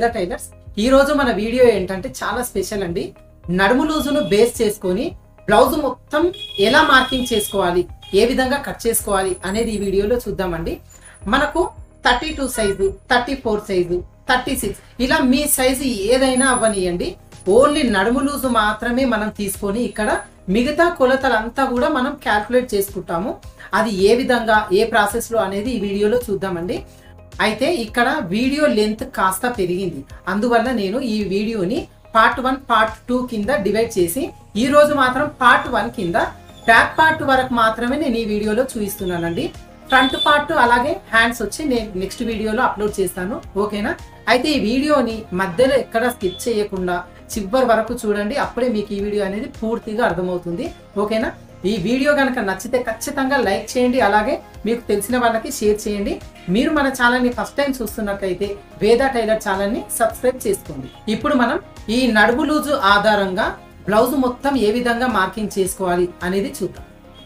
వేద టైలర్స్ ఈ రోజు మన వీడియో ఏంటంటే చాలా స్పెషల్ అండి నడుము లూజును బేస్ చేసుకొని బ్లౌజ్ మొత్తం ఎలా మార్కింగ్ చేసుకోవాలి ఏ విధంగా కట్ చేసుకోవాలి అనేది ఈ వీడియోలో చూద్దామండి మనకు thirty two size thirty four size thirty six ఇలా మీ సైజు ఏదైనా అవ్వనియండి ఓన్లీ నడుము లూజు మాత్రమే మనం తీసుకొని ఇక్కడ మిగతా కొలతలంతా కూడా మనం క్యాల్కులేట్ చేసుకుంటాము అది ఏ విధంగా ఏ ప్రాసెస్లో అనేది ఈ వీడియోలో చూద్దామండి అయితే ఇక్కడ వీడియో లెంత్ కాస్త పెరిగింది అందువల్ల నేను ఈ వీడియోని పార్ట్ వన్ పార్ట్ టూ కింద డివైడ్ చేసి ఈ రోజు మాత్రం పార్ట్ వన్ కింద బ్యాక్ పార్ట్ వరకు మాత్రమే నేను ఈ వీడియోలో చూపిస్తున్నానండి ఫ్రంట్ పార్ట్ అలాగే హ్యాండ్స్ వచ్చి నేను నెక్స్ట్ వీడియోలో అప్లోడ్ చేస్తాను ఓకేనా అయితే ఈ వీడియోని మధ్యలో ఎక్కడ స్కిప్ చేయకుండా చివరి వరకు చూడండి అప్పుడే మీకు ఈ వీడియో అనేది పూర్తిగా అర్థమవుతుంది ఓకేనా ఈ వీడియో కనుక నచ్చితే ఖచ్చితంగా లైక్ చేయండి అలాగే మీకు తెలిసిన వాళ్ళకి షేర్ చేయండి మీరు మన ఛానల్ని ఫస్ట్ టైం చూస్తున్నట్లయితే వేద టైలర్ ఛానల్ని సబ్స్క్రైబ్ చేసుకోండి ఇప్పుడు మనం ఈ నడుము లూజు ఆధారంగా బ్లౌజ్ మొత్తం ఏ విధంగా మార్కింగ్ చేసుకోవాలి అనేది చూద్దాం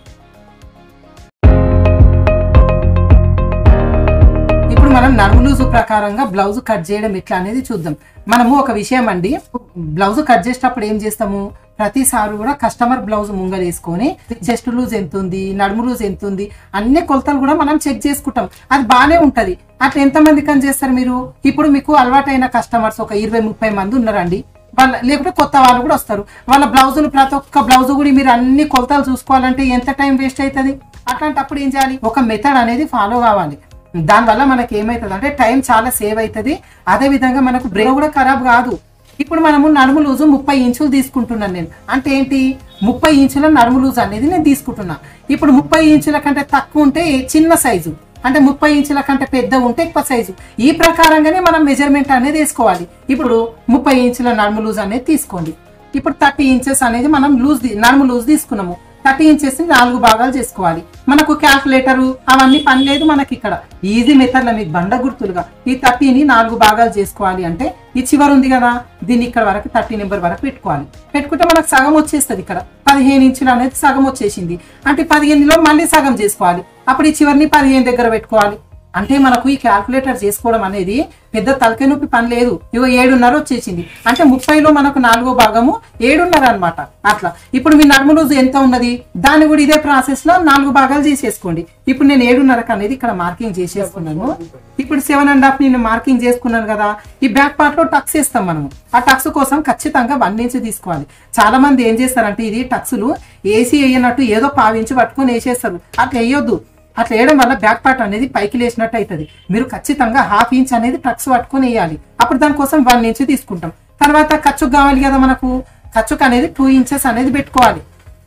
ఇప్పుడు మనం నడుము లూజు ప్రకారంగా బ్లౌజ్ కట్ చేయడం ఎట్లా అనేది చూద్దాం మనము ఒక విషయం అండి బ్లౌజ్ కట్ చేసేటప్పుడు ఏం చేస్తాము ప్రతిసారి కూడా కస్టమర్ బ్లౌజ్ ముంగలేసుకొని చెస్ట్ లూజ్ ఎంత ఉంది నడుము లూజ్ ఎంత ఉంది అన్ని కొలతలు కూడా మనం చెక్ చేసుకుంటాం అది బాగానే ఉంటది అట్లా ఎంతమంది కని చేస్తారు మీరు ఇప్పుడు మీకు అలవాటైన కస్టమర్స్ ఒక ఇరవై ముప్పై మంది ఉన్నారండి వాళ్ళ లేకపోతే కొత్త వాళ్ళు కూడా వస్తారు వాళ్ళ బ్లౌజులు ప్రతి ఒక్క బ్లౌజ్ కూడా మీరు అన్ని కొలతలు చూసుకోవాలంటే ఎంత టైం వేస్ట్ అవుతుంది అట్లాంటప్పుడు ఏం చేయాలి ఒక మెథడ్ అనేది ఫాలో కావాలి దానివల్ల మనకి ఏమవుతుంది అంటే టైం చాలా సేవ్ అవుతుంది అదే విధంగా మనకు బ్రెయిన్ కూడా ఖరాబ్ కాదు ఇప్పుడు మనము నడుము లూజు ముప్పై ఇంచులు తీసుకుంటున్నాను నేను అంటే ఏంటి ముప్పై ఇంచుల నడుము లూజు అనేది నేను తీసుకుంటున్నా ఇప్పుడు ముప్పై ఇంచుల కంటే తక్కువ ఉంటే చిన్న సైజు అంటే ముప్పై ఇంచుల కంటే పెద్ద ఉంటే ఎక్కువ సైజు ఈ ప్రకారంగానే మనం మెజర్మెంట్ అనేది వేసుకోవాలి ఇప్పుడు ముప్పై ఇంచుల నడుము లూజ్ అనేది తీసుకోండి ఇప్పుడు థర్టీ ఇంచెస్ అనేది మనం లూజ్ నడుము లూజ్ తీసుకున్నాము థర్టీ ఇంచెస్ నాలుగు భాగాలు చేసుకోవాలి మనకు క్యాల్కులేటర్ అవన్నీ పని లేదు మనకి ఇక్కడ ఈజీ మెథడ్లో మీకు బండ గుర్తులుగా ఈ థర్టీని నాలుగు భాగాలు చేసుకోవాలి అంటే ఈ చివరి ఉంది కదా దీన్ని ఇక్కడ వరకు థర్టీ నెంబర్ వరకు పెట్టుకోవాలి పెట్టుకుంటే మనకు సగం వచ్చేస్తుంది ఇక్కడ పదిహేను ఇంచులు అనేది సగం వచ్చేసింది అంటే పదిహేనులో మళ్ళీ సగం చేసుకోవాలి అప్పుడు ఈ చివరిని పదిహేను దగ్గర పెట్టుకోవాలి అంటే మనకు ఈ క్యాల్కులేటర్ చేసుకోవడం అనేది పెద్ద తలకాయ నొప్పి పని లేదు ఇగో ఏడున్నర వచ్చేసింది అంటే ముప్పైలో మనకు నాలుగో భాగము ఏడున్నర అన్నమాట అట్లా ఇప్పుడు మీ నడుము లూజు ఎంత ఉన్నది దాన్ని కూడా ఇదే ప్రాసెస్ లో నాలుగు భాగాలు చేసేసుకోండి ఇప్పుడు నేను ఏడున్నరకు అనేది ఇక్కడ మార్కింగ్ చేసేసుకున్నాను ఇప్పుడు సెవెన్ అండ్ హాఫ్ నేను మార్కింగ్ చేసుకున్నాను కదా ఈ బ్యాక్ పార్ట్ లో టక్స్ వేస్తాం మనము ఆ టక్స్ కోసం ఖచ్చితంగా వన్ ఇంచ్ తీసుకోవాలి చాలా మంది ఏం చేస్తారంటే ఇది టక్స్లు ఏసీ వేయనట్టు ఏదో పావించి పట్టుకొని వేసేస్తారు అట్లా వేయొద్దు అట్లా వేయడం వల్ల బ్యాక్ పార్ట్ అనేది పైకి లేచినట్టు అవుతుంది మీరు ఖచ్చితంగా హాఫ్ ఇంచ్ అనేది టక్స్ పట్టుకొని వేయాలి అప్పుడు దానికోసం వన్ ఇంచ్ తీసుకుంటాం తర్వాత ఖర్చుకు కావాలి కదా మనకు ఖర్చుకు అనేది టూ ఇంచెస్ అనేది పెట్టుకోవాలి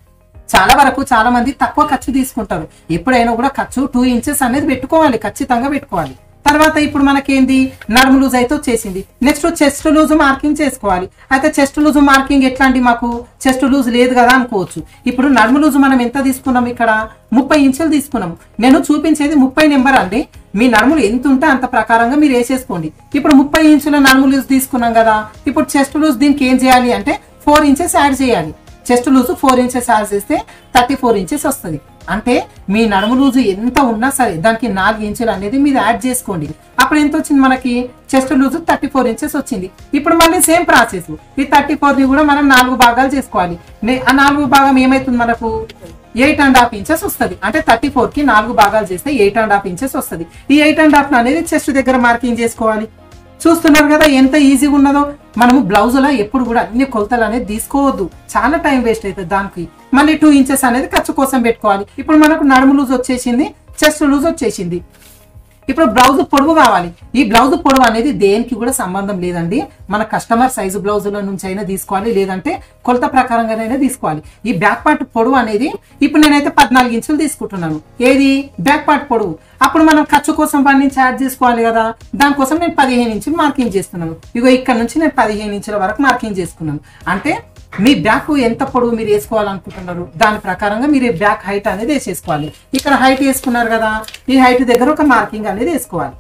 చాలా వరకు చాలా మంది తక్కువ ఖర్చు తీసుకుంటారు ఎప్పుడైనా కూడా ఖర్చు టూ ఇంచెస్ అనేది పెట్టుకోవాలి ఖచ్చితంగా పెట్టుకోవాలి తర్వాత ఇప్పుడు మనకేంది నడుము లూజ్ అయితే వచ్చేసింది నెక్స్ట్ చెస్ట్ లూజ్ మార్కింగ్ చేసుకోవాలి అయితే చెస్ట్ లూజ్ మార్కింగ్ ఎట్లా అండి మాకు చెస్ట్ లూజ్ లేదు కదా అనుకోవచ్చు ఇప్పుడు నడుము లూజ్ మనం ఎంత తీసుకున్నాం ఇక్కడ ముప్పై ఇంచులు తీసుకున్నాం నేను చూపించేది ముప్పై నెంబర్ అండి మీ నడుములు ఎంత ఉంటే అంత ప్రకారంగా మీరు వేసేసుకోండి ఇప్పుడు ముప్పై ఇంచుల నడుము లూజ్ తీసుకున్నాం కదా ఇప్పుడు చెస్ట్ లూజ్ దీనికి ఏం చేయాలి అంటే ఫోర్ ఇంచెస్ యాడ్ చేయాలి chest loose four inches add చేస్తే థర్టీ ఫోర్ ఇంచెస్ వస్తుంది అంటే మీ నడుము లూజు ఎంత ఉన్నా సరే దానికి నాలుగు ఇంచులు అనేది మీరు యాడ్ చేసుకోండి అప్పుడు ఎంత వచ్చింది మనకి chest loose thirty four inches వచ్చింది ఇప్పుడు మళ్ళీ సేమ్ ప్రాసెస్ ఈ థర్టీ ఫోర్ ని కూడా మనం నాలుగు భాగాలు చేసుకోవాలి నే- ఆ నాలుగు భాగం ఏమైతుంది మనకు ఎయిట్ అండ్ హాఫ్ ఇంచెస్ వస్తుంది అంటే థర్టీ ఫోర్ కి నాలుగు భాగాలు చేస్తే ఎయిట్ అండ్ హాఫ్ ఇంచెస్ వస్తుంది ఈ ఎయిట్ అండ్ హాఫ్ అనేది చెస్ట్ దగ్గర మార్కింగ్ చేసుకోవాలి చూస్తున్నారు కదా ఎంత ఈజీగా ఉన్నదో మనము బ్లౌజులో ఎప్పుడు కూడా అన్ని కొలతలు అనేది తీసుకోవద్దు చాలా టైం వేస్ట్ అవుతుంది దానికి మళ్ళీ టూ ఇంచెస్ అనేది ఖర్చు కోసం పెట్టుకోవాలి ఇప్పుడు మనకు నడుము లూజ్ వచ్చేసింది చెస్ట్ లూజ్ వచ్చేసింది ఇప్పుడు బ్లౌజ్ పొడవు కావాలి ఈ బ్లౌజ్ పొడవు అనేది దేనికి కూడా సంబంధం లేదండి మన కస్టమర్ సైజు బ్లౌజుల నుంచి అయినా తీసుకోవాలి లేదంటే కొలత ప్రకారంగానైనా తీసుకోవాలి ఈ బ్యాక్ పార్ట్ పొడవు అనేది ఇప్పుడు నేనైతే పద్నాలుగు ఇంచులు తీసుకుంటున్నాను ఏది బ్యాక్ పార్ట్ పొడవు అప్పుడు మనం ఖర్చు కోసం వన్ ఇంచ్ యాడ్ చేసుకోవాలి కదా దానికోసం నేను పదిహేను ఇంచులు మార్కింగ్ చేస్తున్నాను ఇగో ఇక్కడ నుంచి నేను పదిహేను ఇంచుల వరకు మార్కింగ్ చేసుకున్నాను అంటే మీ బ్యాక్ ఎంత పొడవు మీరు వేసుకోవాలనుకుంటున్నారు దాని ప్రకారంగా మీరు ఈ బ్యాక్ హైట్ అనేది వేసేసుకోవాలి ఇక్కడ హైట్ వేసుకున్నారు కదా ఈ హైట్ దగ్గర ఒక మార్కింగ్ అనేది వేసుకోవాలి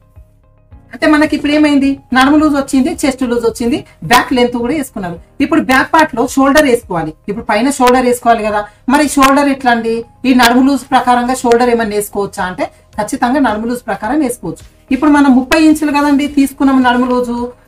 అంటే మనకి ఇప్పుడు ఏమైంది నడుము లూజ్ వచ్చింది చెస్ట్ లూజ్ వచ్చింది బ్యాక్ లెంత్ కూడా వేసుకున్నారు ఇప్పుడు బ్యాక్ పార్ట్ లో షోల్డర్ వేసుకోవాలి ఇప్పుడు పైన షోల్డర్ వేసుకోవాలి కదా మరి షోల్డర్ ఎట్లా అండి ఈ నడుము లూజ్ ప్రకారంగా షోల్డర్ ఏమన్నా వేసుకోవచ్చా అంటే ఖచ్చితంగా నడుము లూజ్ ప్రకారం వేసుకోవచ్చు ఇప్పుడు మనం ముప్పై ఇంచులు కదండి తీసుకున్నాం నడుము లూజు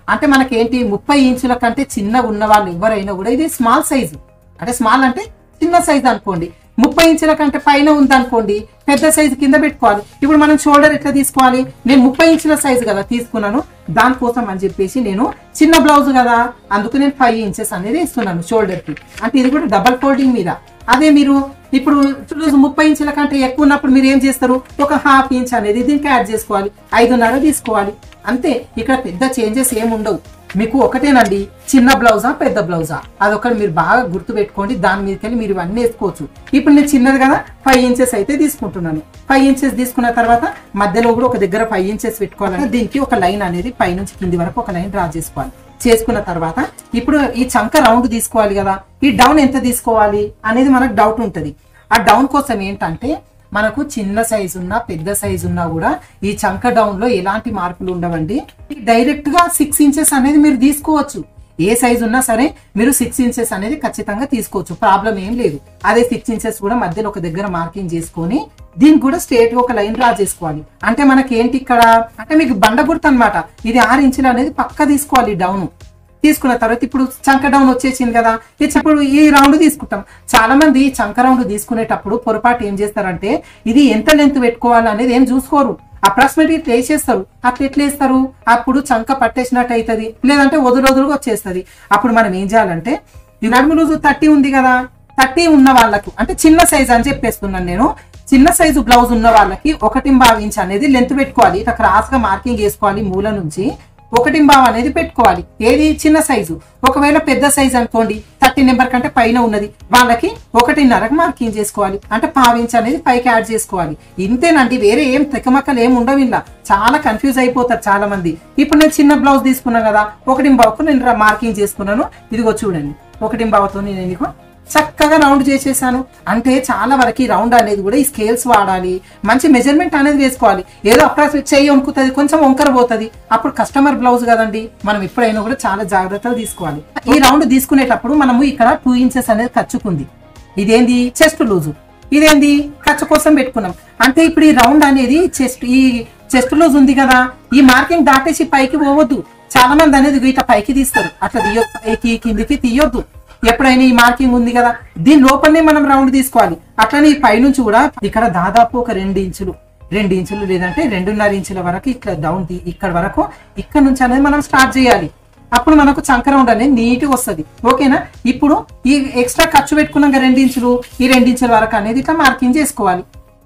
అంటే మనకేంటి ముప్పై ఇంచుల కంటే చిన్నగా ఉన్న వాళ్ళు ఎవరైనా కూడా ఇది స్మాల్ సైజు అంటే స్మాల్ అంటే చిన్న సైజ్ అనుకోండి ముప్పై ఇంచుల కంటే పైన ఉందనుకోండి పెద్ద సైజు కింద పెట్టుకోవాలి ఇప్పుడు మనం షోల్డర్ ఎట్లా తీసుకోవాలి నేను ముప్పై ఇంచుల సైజు కదా తీసుకున్నాను దానికోసం అని చెప్పేసి నేను చిన్న బ్లౌజ్ కదా అందుకు నేను ఫైవ్ ఇంచెస్ అనేది ఇస్తున్నాను షోల్డర్ కి అంటే ఇది కూడా డబల్ ఫోల్డింగ్ మీద అదే మీరు ఇప్పుడు చూడు ముప్పై ఇంచుల కంటే ఎక్కువ ఉన్నప్పుడు మీరు ఏం చేస్తారు ఒక హాఫ్ ఇంచ్ అనేది దీనికి యాడ్ చేసుకోవాలి ఐదున్నర తీసుకోవాలి అంతే ఇక్కడ పెద్ద చేంజెస్ ఏమి ఉండవు మీకు ఒకటేనండి చిన్న బ్లౌజా పెద్ద బ్లౌజా అదొకటి మీరు బాగా గుర్తు పెట్టుకోండి దాని మీదకి మీరు ఇవన్నీ వేసుకోవచ్చు ఇప్పుడు నేను చిన్నది కదా ఫైవ్ ఇంచెస్ అయితే తీసుకుంటున్నాను ఫైవ్ ఇంచెస్ తీసుకున్న తర్వాత మధ్యలో కూడా ఒక దగ్గర ఫైవ్ ఇంచెస్ పెట్టుకోవాలంటే దీనికి ఒక లైన్ అనేది పైనుంచి కింది వరకు ఒక లైన్ డ్రా చేసుకోవాలి చేసుకున్న తర్వాత ఇప్పుడు ఈ చంక రౌండ్ తీసుకోవాలి కదా ఈ డౌన్ ఎంత తీసుకోవాలి అనేది మనకు డౌట్ ఉంటుంది ఆ డౌన్ కోసం ఏంటంటే మనకు చిన్న సైజు ఉన్నా పెద్ద సైజు ఉన్నా కూడా ఈ చంక డౌన్ లో ఎలాంటి మార్పులు ఉండవండి డైరెక్ట్ గా సిక్స్ ఇంచెస్ అనేది మీరు తీసుకోవచ్చు ఏ సైజు ఉన్నా సరే మీరు సిక్స్ ఇంచెస్ అనేది ఖచ్చితంగా తీసుకోవచ్చు ప్రాబ్లం ఏం లేదు అదే సిక్స్ ఇంచెస్ కూడా మధ్యలో ఒక దగ్గర మార్కింగ్ చేసుకొని దీనికి కూడా స్ట్రేట్ ఒక లైన్ డ్రా చేసుకోవాలి అంటే మనకి ఏంటి ఇక్కడ అంటే మీకు బండ గుర్తు అనమాట ఇది ఆరు ఇంచులు అనేది పక్క తీసుకోవాలి డౌన్ తీసుకున్న తర్వాత ఇప్పుడు చంక డౌన్ వచ్చేసింది కదా ఇప్పుడు ఈ రౌండ్ తీసుకుంటాం చాలా మంది ఈ చంక రౌండ్ తీసుకునేటప్పుడు పొరపాటు ఏం చేస్తారంటే ఇది ఎంత లెంత్ పెట్టుకోవాలి అనేది ఏం చూసుకోరు అప్రాక్సిమేట్ ఇట్లా వేసేస్తారు అట్లా ఎట్లా వేస్తారు అప్పుడు చంక పట్టేసినట్టు అవుతుంది లేదంటే వదులు వదులుగా వచ్చేస్తుంది అప్పుడు మనం ఏం చేయాలంటే ఈ నడుము రోజు థర్టీ ఉంది కదా థర్టీ ఉన్న వాళ్ళకు అంటే చిన్న సైజ్ అని చెప్పేస్తున్నాను నేను చిన్న సైజు బ్లౌజ్ ఉన్న వాళ్ళకి ఒకటి ఇంచ్ అనేది లెంత్ పెట్టుకోవాలి ఇట్లా క్రాస్ గా మార్కింగ్ చేసుకోవాలి మూల నుంచి ఒకటి బావ్ అనేది పెట్టుకోవాలి ఏది చిన్న సైజు ఒకవేళ పెద్ద సైజు అనుకోండి థర్టీ నెంబర్ కంటే పైన ఉన్నది వాళ్ళకి ఒకటిన్నరకు మార్కింగ్ చేసుకోవాలి అంటే పావించ్ అనేది పైకి యాడ్ చేసుకోవాలి ఇంతేనండి వేరే ఏం తెకమక్కలు ఏం ఉండవు ఇలా చాలా కన్ఫ్యూజ్ అయిపోతారు చాలా మంది ఇప్పుడు నేను చిన్న బ్లౌజ్ తీసుకున్నా కదా ఒకటి బావుకు నేను మార్కింగ్ చేసుకున్నాను ఇదిగో చూడండి ఒకటి బావుతో నేను ఇదిగో చక్కగా రౌండ్ చేసేసాను అంటే చాలా వరకు ఈ రౌండ్ అనేది కూడా ఈ స్కేల్స్ వాడాలి మంచి మెజర్మెంట్ అనేది వేసుకోవాలి ఏదో అప్రాక్సిమేట్ చెయ్యి వణుకుతుంది కొంచెం వంకర పోతుంది అప్పుడు కస్టమర్ బ్లౌజ్ కదండి మనం ఎప్పుడైనా కూడా చాలా జాగ్రత్తలు తీసుకోవాలి ఈ రౌండ్ తీసుకునేటప్పుడు మనము ఇక్కడ టూ ఇంచెస్ అనేది ఖర్చుకుంది ఇదేంది చెస్ట్ లూజు ఇదేంది ఖర్చు కోసం పెట్టుకున్నాం అంటే ఇప్పుడు ఈ రౌండ్ అనేది చెస్ట్ ఈ చెస్ట్ లూజ్ ఉంది కదా ఈ మార్కింగ్ దాటేసి పైకి పోవద్దు చాలా మంది అనేది ఇట్లా పైకి తీస్తారు అట్లా తీయొద్దు పైకి కిందికి తీయొద్దు ఎప్పుడైనా ఈ మార్కింగ్ ఉంది కదా దీని లోపలనే మనం రౌండ్ తీసుకోవాలి అట్లనే ఈ పైనుంచి కూడా ఇక్కడ దాదాపు ఒక రెండు ఇంచులు రెండు ఇంచులు లేదంటే రెండున్నర ఇంచుల వరకు ఇట్లా డౌన్ ఇక్కడ వరకు ఇక్కడ నుంచి అనేది మనం స్టార్ట్ చేయాలి అప్పుడు మనకు చంక రౌండ్ అనేది నీట్గా వస్తుంది ఓకేనా ఇప్పుడు ఈ ఎక్స్ట్రా ఖర్చు పెట్టుకున్నాక రెండు ఇంచులు ఈ రెండు ఇంచుల వరకు అనేది ఇట్లా మార్కింగ్ చేసుకోవాలి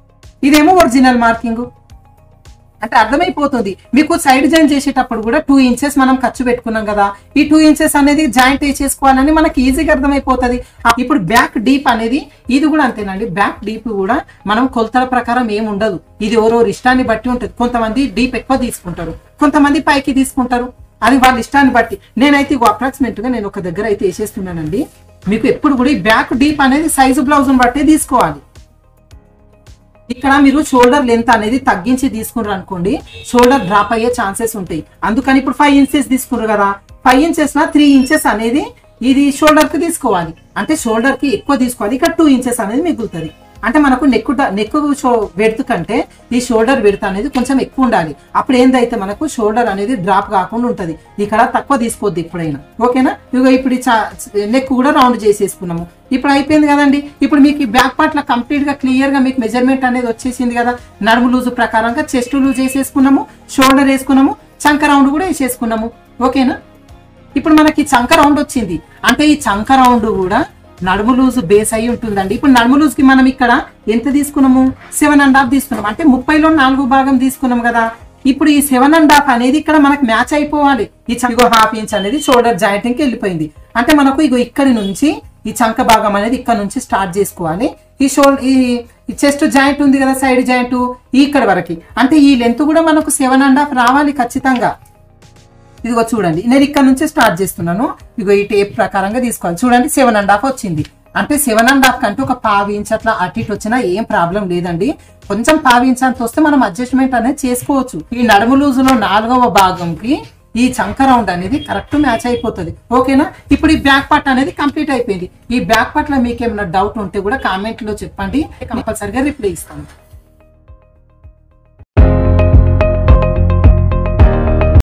ఇదేమో ఒరిజినల్ మార్కింగ్ అంటే అర్థమైపోతుంది మీకు సైడ్ జాయిన్ చేసేటప్పుడు కూడా టూ ఇంచెస్ మనం ఖర్చు పెట్టుకున్నాం కదా ఈ టూ ఇంచెస్ అనేది జాయింట్ వేసేసుకోవాలని మనకి ఈజీగా అర్థమైపోతుంది ఇప్పుడు బ్యాక్ డీప్ అనేది ఇది కూడా అంతేనండి బ్యాక్ డీప్ కూడా మనం కొలతల ప్రకారం ఏం ఉండదు ఇది ఎవరో ఇష్టాన్ని బట్టి ఉంటుంది కొంతమంది డీప్ ఎక్కువ తీసుకుంటారు కొంతమంది పైకి తీసుకుంటారు అది వాళ్ళ ఇష్టాన్ని బట్టి నేనైతే అప్రాక్సిమేట్ గా నేను ఒక దగ్గర అయితే వేసేస్తున్నానండి మీకు ఎప్పుడు కూడా ఈ బ్యాక్ డీప్ అనేది సైజు బ్లౌజ్ బట్టే తీసుకోవాలి ఇక్కడ మీరు షోల్డర్ లెంత్ అనేది తగ్గించి తీసుకున్నారు అనుకోండి షోల్డర్ డ్రాప్ అయ్యే ఛాన్సెస్ ఉంటాయి అందుకని ఇప్పుడు ఫైవ్ ఇంచెస్ తీసుకున్నారు కదా ఫైవ్ ఇంచెస్ లా త్రీ ఇంచెస్ అనేది ఇది షోల్డర్ కి తీసుకోవాలి అంటే షోల్డర్ కి ఎక్కువ తీసుకోవాలి ఇక్కడ టూ ఇంచెస్ అనేది మిగులుతుంది అంటే మనకు నెక్ నెక్ షో వెడత్ కంటే ఈ షోల్డర్ వెడత అనేది కొంచెం ఎక్కువ ఉండాలి అప్పుడు ఏందైతే మనకు షోల్డర్ అనేది డ్రాప్ కాకుండా ఉంటది ఇక్కడ తక్కువ తీసుకోవద్దు ఎప్పుడైనా ఓకేనా ఇక ఇప్పుడు నెక్ కూడా రౌండ్ చేసేసుకున్నాము ఇప్పుడు అయిపోయింది కదండి ఇప్పుడు మీకు ఈ బ్యాక్ పార్ట్ లో కంప్లీట్ గా క్లియర్ గా మీకు మెజర్మెంట్ అనేది వచ్చేసింది కదా నడుము లూజు ప్రకారంగా చెస్ట్ లూజ్ వేసేసుకున్నాము షోల్డర్ వేసుకున్నాము చంక రౌండ్ కూడా వేసేసుకున్నాము ఓకేనా ఇప్పుడు మనకి చంక రౌండ్ వచ్చింది అంటే ఈ చంక రౌండ్ కూడా నడుము లూజ్ బేస్ అయి ఉంటుందండి ఇప్పుడు నడుము లూజ్ కి మనం ఇక్కడ ఎంత తీసుకున్నాము సెవెన్ అండ్ హాఫ్ తీసుకున్నాం అంటే ముప్పైలో నాలుగు భాగం తీసుకున్నాం కదా ఇప్పుడు ఈ సెవెన్ అండ్ హాఫ్ అనేది ఇక్కడ మనకు మ్యాచ్ అయిపోవాలి ఈ చంకో హాఫ్ ఇంచ్ అనేది షోల్డర్ జాయింటింగ్ కి వెళ్ళిపోయింది అంటే మనకు ఇగో ఇక్కడి నుంచి ఈ చంక భాగం అనేది ఇక్కడ నుంచి స్టార్ట్ చేసుకోవాలి ఈ షోల్ ఈ చెస్ట్ జాయింట్ ఉంది కదా సైడ్ జాయింట్ ఇక్కడ వరకు అంటే ఈ లెంత్ కూడా మనకు సెవెన్ అండ్ హాఫ్ రావాలి ఖచ్చితంగా ఇదిగో చూడండి నేను ఇక్కడ నుంచి స్టార్ట్ చేస్తున్నాను ఇదిగో ఈ టేప్ ప్రకారంగా తీసుకోవాలి చూడండి సెవెన్ అండ్ హాఫ్ వచ్చింది అంటే సెవెన్ అండ్ హాఫ్ కంటే ఒక పావు ఇంచ్ అట్లా అటు ఇటు వచ్చినా ఏం ప్రాబ్లం లేదండి కొంచెం పావు ఇంచ్ అంత వస్తే మనం అడ్జస్ట్మెంట్ అనేది చేసుకోవచ్చు ఈ నడుము లూజులో నాలుగవ భాగంకి ఈ చంక రౌండ్ అనేది కరెక్ట్ మ్యాచ్ అయిపోతుంది ఓకేనా ఇప్పుడు ఈ బ్యాక్ పార్ట్ అనేది కంప్లీట్ అయిపోయింది ఈ బ్యాక్ పార్ట్ లో మీకు ఏమైనా డౌట్ ఉంటే కూడా కామెంట్ లో చెప్పండి కంపల్సరిగా రిప్లై ఇస్తాను